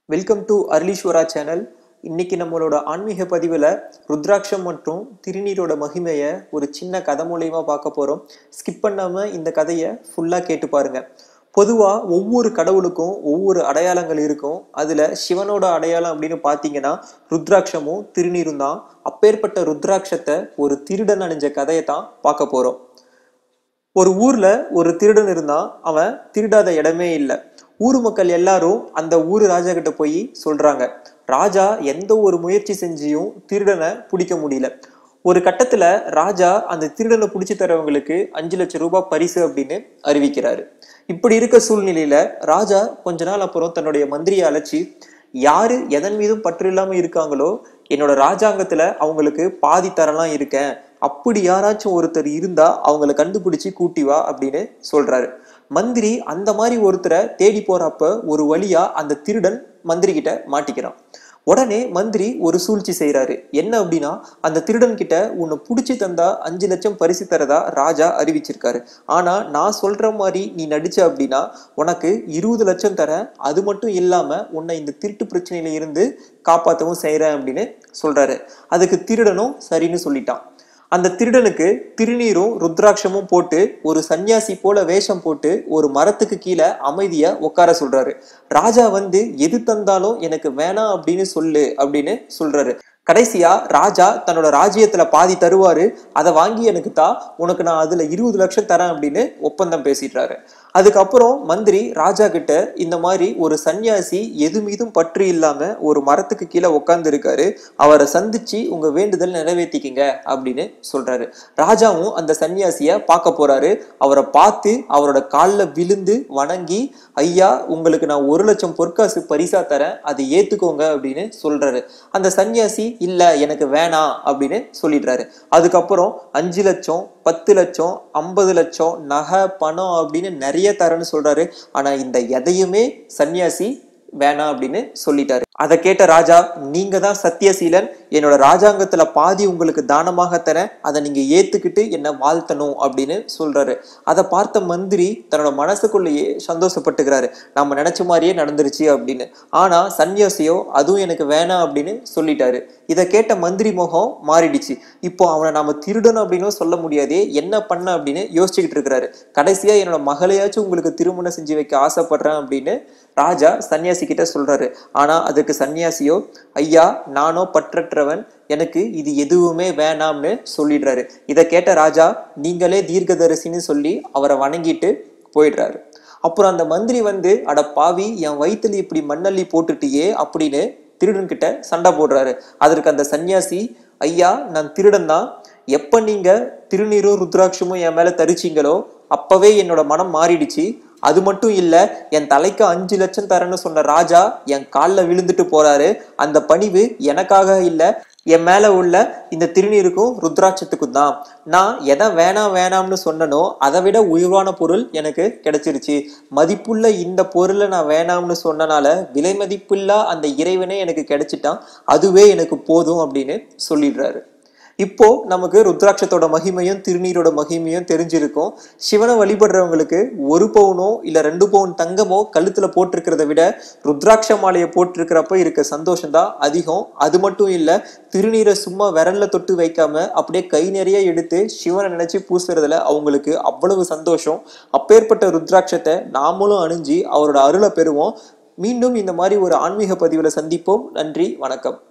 welcome to அர்லீஸ்வரா channel இன்னைக்கு நம்மளோட ஆன்மீக பதிவில் ருத்ராட்சம் மற்றும் திருநீரோட மகிமையை ஒரு சின்ன கதை மூலயமா பார்க்க போகிறோம் ஸ்கிப் பண்ணாமல் இந்த கதையை ஃபுல்லாக கேட்டு பாருங்க பொதுவாக ஒவ்வொரு கடவுளுக்கும் ஒவ்வொரு அடையாளங்கள் இருக்கும் அதில் சிவனோட அடையாளம் அப்படின்னு பார்த்தீங்கன்னா ருத்ராட்சமும் திருநீரும் தான் அப்பேற்பட்ட ருத்ராட்சத்தை ஒரு திருடன் அணிஞ்ச கதையை தான் பார்க்க போகிறோம் ஒரு ஊர்ல ஒரு திருடன் இருந்தான் அவன் திருடாத இடமே இல்லை ஊர் மக்கள் எல்லாரும் அந்த ஊர் ராஜா கிட்ட போய் சொல்றாங்க ராஜா எந்த ஒரு முயற்சி செஞ்சியும் திருடனை பிடிக்க முடியல ஒரு கட்டத்துல ராஜா அந்த திருடனை பிடிச்சி தரவங்களுக்கு அஞ்சு லட்சம் ரூபாய் பரிசு அப்படின்னு அறிவிக்கிறாரு இப்படி இருக்க சூழ்நிலையில ராஜா கொஞ்ச நாள் அப்புறம் தன்னுடைய மந்திரியை அழைச்சி யாரு எதன் மீதும் பற்று இல்லாம இருக்காங்களோ என்னோட ராஜாங்கத்துல அவங்களுக்கு பாதி தரலாம் இருக்கேன் அப்படி யாராச்சும் ஒருத்தர் இருந்தா அவங்கள கண்டுபிடிச்சு கூட்டி வா அப்படின்னு சொல்றாரு மந்திரி அந்த மாதிரி ஒருத்தரை தேடி போறப்ப ஒரு வழியா அந்த திருடன் மந்திரி கிட்ட மாட்டிக்கிறான் உடனே மந்திரி ஒரு சூழ்ச்சி செய்யறாரு என்ன அப்படின்னா அந்த திருடன் கிட்ட உன்னை புடிச்சு தந்தா அஞ்சு லட்சம் பரிசு தரதா ராஜா அறிவிச்சிருக்காரு ஆனா நான் சொல்ற மாதிரி நீ நடிச்ச அப்படின்னா உனக்கு இருபது லட்சம் தரேன் அது மட்டும் இல்லாம உன்னை இந்த திருட்டு பிரச்சனையில இருந்து காப்பாற்றவும் செய்யறேன் அப்படின்னு சொல்றாரு அதுக்கு திருடனும் சரின்னு சொல்லிட்டான் அந்த திருடனுக்கு திருநீரும் ருத்ராட்சமும் போட்டு ஒரு சன்னியாசி போல வேஷம் போட்டு ஒரு மரத்துக்கு கீழே அமைதியா உட்கார சொல்றாரு ராஜா வந்து எது தந்தாலும் எனக்கு வேணாம் அப்படின்னு சொல்லு அப்படின்னு சொல்றாரு கடைசியா ராஜா தன்னோட ராஜ்யத்துல பாதி தருவாரு அதை வாங்கி எனக்கு தா உனக்கு நான் அதுல இருபது லட்சம் தரேன் அப்படின்னு ஒப்பந்தம் பேசிடுறாரு அதுக்கப்புறம் மந்திரி ராஜா கிட்ட இந்த மாதிரி ஒரு சன்னியாசி எது மீதும் பற்று இல்லாம ஒரு மரத்துக்கு கீழே உட்கார்ந்து இருக்காரு அவரை சந்திச்சு உங்க வேண்டுதல் நிறைவேற்றிக்கிங்க அப்படின்னு சொல்றாரு ராஜாவும் அந்த சன்னியாசிய பார்க்க போறாரு அவரை பார்த்து அவரோட காலில் விழுந்து வணங்கி ஐயா உங்களுக்கு நான் ஒரு லட்சம் பொற்காசு பரிசா தரேன் அதை ஏத்துக்கோங்க அப்படின்னு சொல்றாரு அந்த சன்னியாசி இல்ல எனக்கு வேணாம் அப்படின்னு சொல்லிடுறாரு அதுக்கப்புறம் அஞ்சு லட்சம் பத்து லட்சம் ஐம்பது லட்சம் நகை பணம் அப்படின்னு நிறைய தரேன்னு சொல்றாரு ஆனா இந்த எதையுமே சன்னியாசி வேணாம் அப்படின்னு சொல்லிட்டாரு அதை கேட்ட ராஜா நீங்க தான் சத்தியசீலன் என்னோட ராஜாங்கத்துல பாதி உங்களுக்கு தானமாக தரேன் அதை நீங்க ஏத்துக்கிட்டு என்ன வாழ்த்தணும் அப்படின்னு சொல்றாரு அதை பார்த்த மந்திரி தன்னோட மனசுக்குள்ளேயே சந்தோஷப்பட்டுக்கிறாரு நம்ம நினைச்ச மாதிரியே நடந்துருச்சு அப்படின்னு ஆனா சன்னியாசியோ அதுவும் எனக்கு வேணாம் அப்படின்னு சொல்லிட்டாரு இதை கேட்ட மந்திரி முகம் மாறிடுச்சு இப்போ அவனை நாம திருடணும் அப்படின்னு சொல்ல முடியாதே என்ன பண்ண அப்படின்னு யோசிச்சுக்கிட்டு இருக்கிறாரு கடைசியா என்னோட மகளையாச்சும் உங்களுக்கு திருமணம் செஞ்சு வைக்க ஆசைப்படுறேன் அப்படின்னு ராஜா சன்னியாசி கிட்ட சொல்றாரு ஆனா அதுக்கு சன்னியாசியோ ஐயா நானோ பற்றற்றவன் எனக்கு இது எதுவுமே வேணாம்னு சொல்லிடுறாரு இதை கேட்ட ராஜா நீங்களே தீர்க்கதரிசின்னு சொல்லி அவரை வணங்கிட்டு போயிடுறாரு அப்புறம் அந்த மந்திரி வந்து அட பாவி என் வயிற்றுல இப்படி மண்ணள்ளி போட்டுட்டியே அப்படின்னு திருடன் கிட்ட சண்டை போடுறாரு அதற்கு அந்த சன்னியாசி ஐயா நான் திருடன் தான் எப்ப நீங்க திருநீரும் ருத்ராட்சமும் என் மேல தரிச்சிங்களோ அப்பவே என்னோட மனம் மாறிடுச்சு அது மட்டும் இல்ல என் தலைக்கு அஞ்சு லட்சம் தரேன்னு சொன்ன ராஜா என் காலில் விழுந்துட்டு போறாரு அந்த பணிவு எனக்காக இல்ல என் மேல உள்ள இந்த திருநீருக்கும் ருத்ராட்சத்துக்கும் தான் நான் எதை வேணாம் வேணாம்னு சொன்னனோ அதை விட உயர்வான பொருள் எனக்கு கிடைச்சிருச்சு மதிப்புள்ள இந்த பொருளை நான் வேணாம்னு சொன்னனால விலை மதிப்புள்ள அந்த இறைவனே எனக்கு கிடைச்சிட்டான் அதுவே எனக்கு போதும் அப்படின்னு சொல்லிடுறாரு இப்போ நமக்கு ருத்ராட்சத்தோட மகிமையும் திருநீரோட மகிமையும் தெரிஞ்சிருக்கும் சிவனை வழிபடுறவங்களுக்கு ஒரு பவுனோ இல்ல ரெண்டு பவுன் தங்கமோ கழுத்துல போட்டிருக்கிறத விட ருத்ராட்ச மாலையை போட்டிருக்கிறப்ப இருக்க சந்தோஷம் தான் அதிகம் அது மட்டும் இல்ல திருநீரை சும்மா விரல்ல தொட்டு வைக்காம அப்படியே கை நிறைய எடுத்து சிவனை நினைச்சு பூசுறதுல அவங்களுக்கு அவ்வளவு சந்தோஷம் அப்பேற்பட்ட ருத்ராட்சத்தை நாமளும் அணிஞ்சு அவரோட அருளை பெறுவோம் மீண்டும் இந்த மாதிரி ஒரு ஆன்மீக பதிவுல சந்திப்போம் நன்றி வணக்கம்